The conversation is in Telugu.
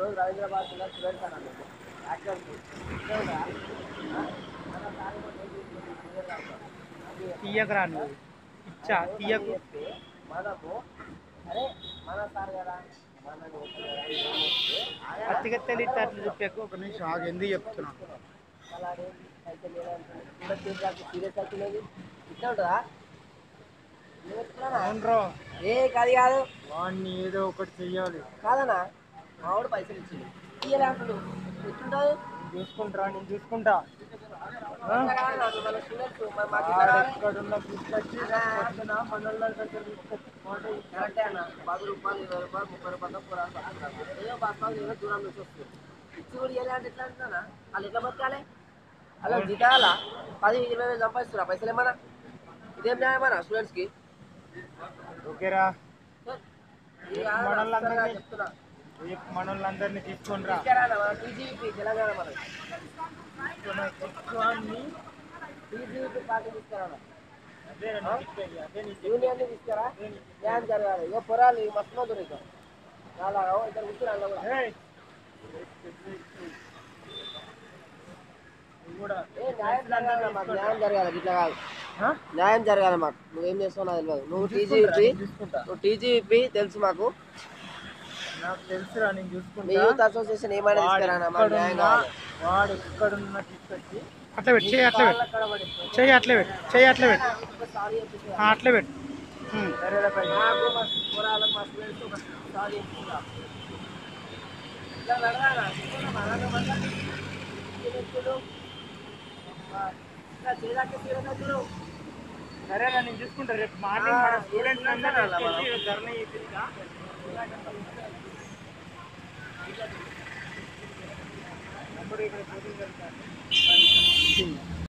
రోజు రవీంద్రబాద్ జిల్లా స్టూడెంట్స్ అన్నాను యాక్టర్కి తీయకరా నువ్వు ఇచ్చా తీయకు మనము అరే మన సార్ కదా మనని వద్దు కదా, ఏం వద్దు. ఆయన అతిగత్తెలు ఇట్లా అట్లా చెప్పాకు ఒక నిమిషం ఆగు ఎందుకు చెప్తున్నా అలాగే అయితే లేదా సీరియస్ అవుతున్నది ఇట్లా ఉంటుందా నువ్వు ఎట్లా అవునరా ఏ కాదు కాదు వాడిని ఏదో ఒకటి చెయ్యాలి కాదన్నా మావాడు పైసలు ఇచ్చింది ఇయ్యలే అంటుడు ఎట్లుంటుంది చూసుకుంటారా నేను చూసుకుంటా అట్లా కాదు నాకు మన స్టూడెంట్స్ మరి మాకు ఇట్లా వాడు రావాలి. ఎక్కడున్నా తీసుకొచ్చి పొద్దున మనోళ్ళ దగ్గర తీసుకొచ్చి మాట ఇచ్చి కరెక్టే అన్న పది రూపాయలు ఇరవై రూపాయలు ముప్పై రూపాయలు కూరాలు పట్టుకురావాలి ఏదో బస్తాలు ఏదో దూరం నుంచి వస్తుంది ఇచ్చి కూడా ఇయ్యలే అంటే ఎట్లా అంటున్నా వాళ్ళు ఎట్లా బతకాలి అలా జీతాల పది ఇరవై వేలు సంపాదిస్తున్నా పైసలు ఏమన్నా ఇదేం న్యాయమన్నా స్టూడెంట్స్కి ఓకేరా ఇది కాదన్నా, మనోళ్ళందరినీ- అసలు చెప్తున్నా రేపు మనోళ్ళందరినీ తీసుకొని రా తీసుకురానా మన టీజీపీ తెలంగాణ మనది వాడిని టీజీపీ పార్టీ తీసుకురానా అదే నేను చెప్పేది, అదే నేను యూనియన్ తీసుకురా న్యాయం జరగాలి ఇక పొరాలు ఇక మస్తు మంది ఇక అలా ఇద్దరు కూర్చుని అలా కూడా ఏయ్! నువ్వు కూడా ఏ న్యాయం జరగాలి మాకు న్యాయం జరగాలి ఇట్లా కాదు ఆ? న్యాయం జరగాలి మాకు నువ్వేం చేస్తావు నాకు తెలియదు నువ్వు టీజీపీ చూసుకుంటా నువ్వు టీజీపీ తెలుసు మాకు నాకు తెలుసురా నేను మీ చూసుకుంటా యూత్ అసోసియేషన్ ఏమైనా వాడు తీసుకురానా మాకు న్యాయం ఎక్కడున్నా కావాలి వాడు ఎక్కడున్నా తీసుకొచ్చి అట్లా పెట్టు చెయ్యి అట్లా పెట్టు అక్కడ పడిపోయి చెయ్యి అట్లా పెట్టు చెయ్యి అట్లా పెట్టు సారీ చెప్పేసి ఆ, అట్లా పెట్టు ఉమ్. సరేరా పై నాకు మా పొరాలకు మా స్టూడెంట్స్ ఒక సారీ చెప్తున్నా ఇట్లా నడవాలా అలాగే మళ్ళా వ్యక్తులు ఇట్లా చేయడానికి సీరియస్ అవుతున్నారు సరేరా నేను చూసుకుంటా రేపు మార్నింగ్ ఆ, మన స్టూడెంట్స్ ఏ అందరూ అలా మనం. తీసుకొచ్చి ధర్నా చేపిస్తా. అప్పుడు ఇక్కడ పోటీ జరుగుతుంది